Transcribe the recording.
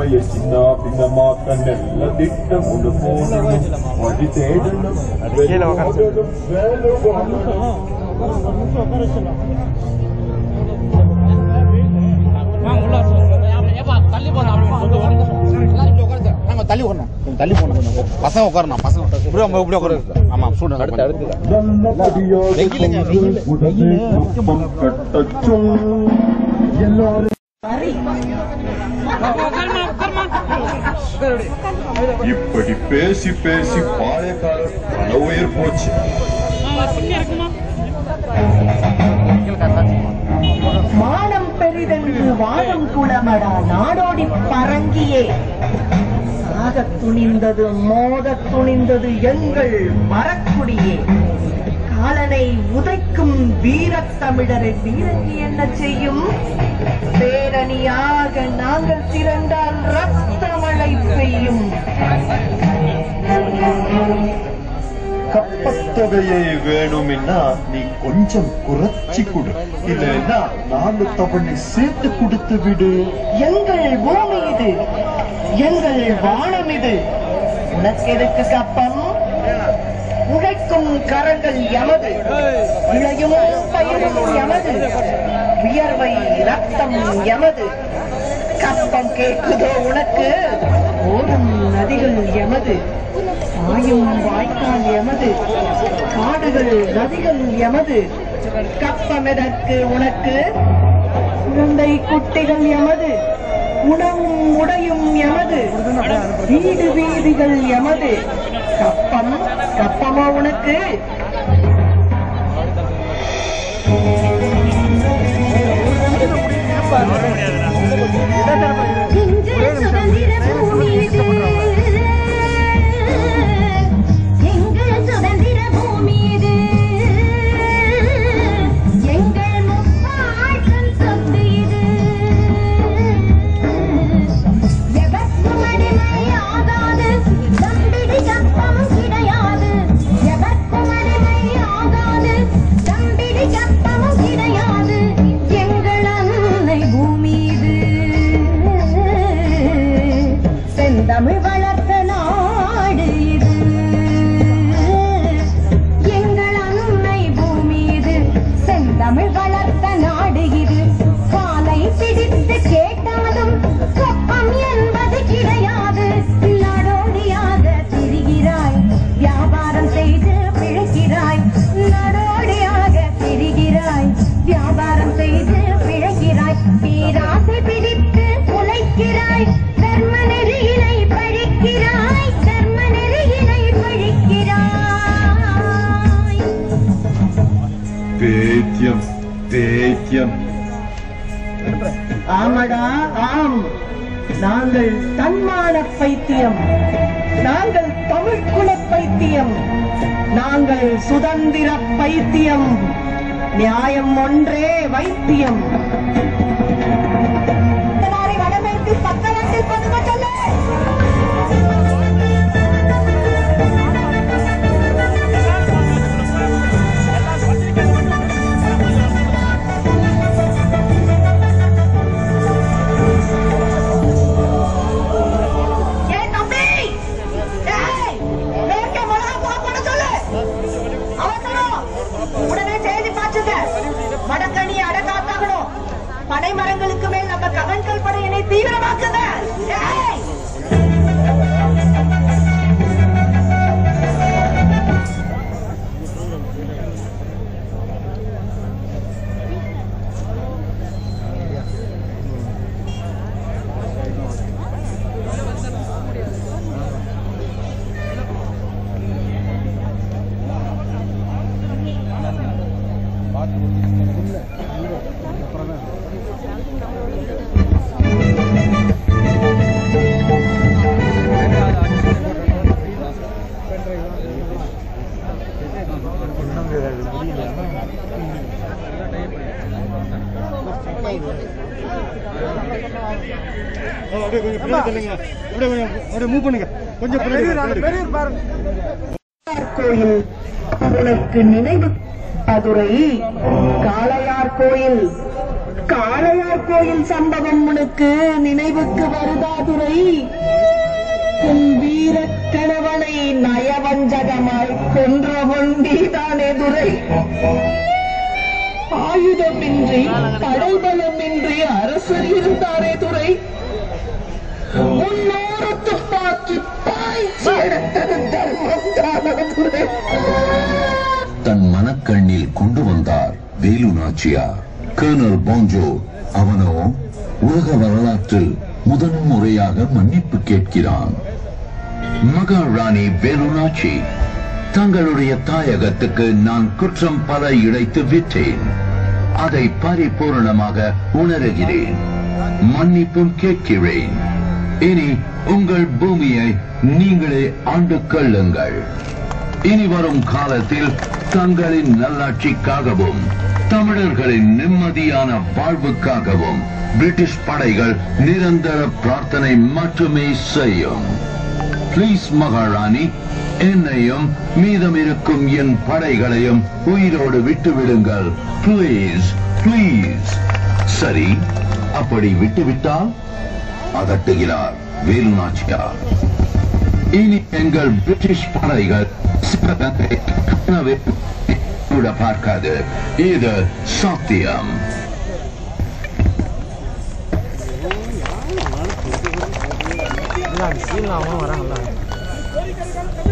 மலையை சின்ன பின்னமாக்க நல்ல திட்டம் ஒன்று போடணும் வழி தேடணும் வெல்லுவதும் வேலை வாழணும் நாங்க தள்ளி போடணும் கொஞ்சம் தள்ளி போடணும் கொஞ்சம் பசங்க உட்காரணும் பசங்க இப்படி உட்காரு, இப்படி உட்காரு ஆமா ஸ்டூடெண்ட் அடுத்து அடுத்து நல்லபடியாக வெயிலுங்க, வெயிலு. உடனே கப்பம் கட்டச் சொல் எல்லாரும் இப்படி பேசி பேசி பாளையக்காரர் பல உயிர் போச்சு மானம் பெரிதென்று வானம் குளமடா நாடோடி பரங்கியே சாகத் துணிந்தது மோதத் துணிந்தது எங்கள் மரக்குடியே காலனை உதைக்கும் வீரத்தமிழரை வீரங்கி என்ன செய்யும் பேரணியாக நாங்கள் திரண்டால் ரத்தமழை பெய்யும் கப்பத்தொகையை வேணும்னா நீ கொஞ்சம் குறைச்சி கொடு இல்லைன்னா நாலு தவணை சேர்த்து கொடுத்து விடு எங்கள் பூமி இது எங்கள் வானம் இது உனக்கு எதுக்கு கப்பம் உழைக்கும் கரங்கள் எமது விளையும் பயிரும் எமது வியர்வை ரத்தம் எமது கப்பம் கேட்குதோ உனக்கு ஓடும் நதிகள் எமது பாயும் வாய்க்கால் எமது காடுகள் நதிகள் எமது கப்பம் எதற்கு உனக்கு குழந்தை குட்டிகள் எமது உணவும் உடையும் எமது வீடு வீதிகள் எமது கப்பம் கப்பமா உனக்கு எங்கள் சுதந்திர பூமி இது எங்கள் சுதந்திர பூமி இது எங்கள் முப்பாட்டன் சொத்து இது எவர்க்கும் அடிமையாகாது தம்பிடி கப்பமும் கிடையாது எவர்க்கும் அடிமையாகாது தம்பிடி கப்பமும் கிடையாது எங்கள் அன்னை பூமி இது செந்தமிழ் வளர்த்த நாடு இது எங்கள் அன்னை பூமி இது செந்தமிழ் வளர்த்த நாடு இது காலை பிடித்து கேட்டாலும் கப்பம் என்பது கிடையாது நாடோடியாக திரிகிறாய் வியாபாரம் செய்து பிழைக்கிறாய் நாடோடியாக திரிகிறாய் வியாபாரம் செய்து பிழைக்கிறாய் பேராசை பிடித்து உழைக்கிறாய் தர்ம நெறியினை பழிக்கிறாய் தர்ம நெறியினை பழிக்கிறாய் பேத்தியம் பேத்தியம் ஆமடா ஆம் நாங்கள் தன்மான பைத்தியம் நாங்கள் தமிழ் குல பைத்தியம் நாங்கள் சுதந்திர பைத்தியம் நியாயம் ஒன்றே வைத்தியம் வடமேற்கு பக்கவாட்டில் பதுங்க சொல்லு ஏய் தம்பி ஏய் மேற்கே மிளகா போட பண்ண சொல்லு அவசரம் உடனே செய்தி பாச்சுங்க வடக்கணி அடக்காத்தாகணும் பனை மரங்களுக்கு மேல் நம்ம கவன்கள் படையினை தீவிரமாக்குங்க ஏய் கோயில் உனக்கு நினைவு மதுரை காளையார் கோயில் காளையார் கோயில் சம்பவம் உனக்கு நினைவுக்கு வருதா துரை உன் வீர கணவனை நயவஞ்சகமாய் கொன்றவன் நீதானே துரை ஆயுதமின்றி படைபலமின்றி அரசர் இருந்தாரே துரை முன்னூறு துப்பாக்கி பாய்ச்சி எடுத்தது தர்மம் தானே துரை தன் மனக்கண்ணில் கொண்டு வந்தார் வேலு நாச்சியார் கர்னல் பாஞ்சோ அவனோ உலக வரலாற்றில் முதன் முறையாக மன்னிப்பு கேட்கிறான் மகாராணி வேலுநாச்சி தங்களுடைய தாயகத்துக்கு நான் குற்றம் பல இழைத்து விட்டேன் அதை பரிபூரணமாக உணர்கிறேன் மன்னிப்பும் கேட்கிறேன் இனி உங்கள் பூமியை நீங்களே ஆண்டு கொள்ளுங்கள் இனி வரும் காலத்தில் தங்களின் நல்லாட்சிக்காகவும் தமிழர்களின் நிம்மதியான வாழ்வுக்காகவும் பிரிட்டிஷ் படைகள் நிரந்தர பிரார்த்தனை மட்டுமே செய்யும் பிளீஸ் மகாராணி என்னையும் மீதம் இருக்கும் என் படைகளையும் உயிரோடு விட்டு விடுங்கள் பிளீஸ் பிளீஸ் சரி அப்படி விட்டுவிட்டால் அதட்டுகிறார் வேலு நாச்சியார் இனி எங்கள் பிரிட்டிஷ் படைகள் சிவகங்கை கனவே கூட பார்க்காது இது சத்தியம் சீன்ல அவனும் வராங்கல்ல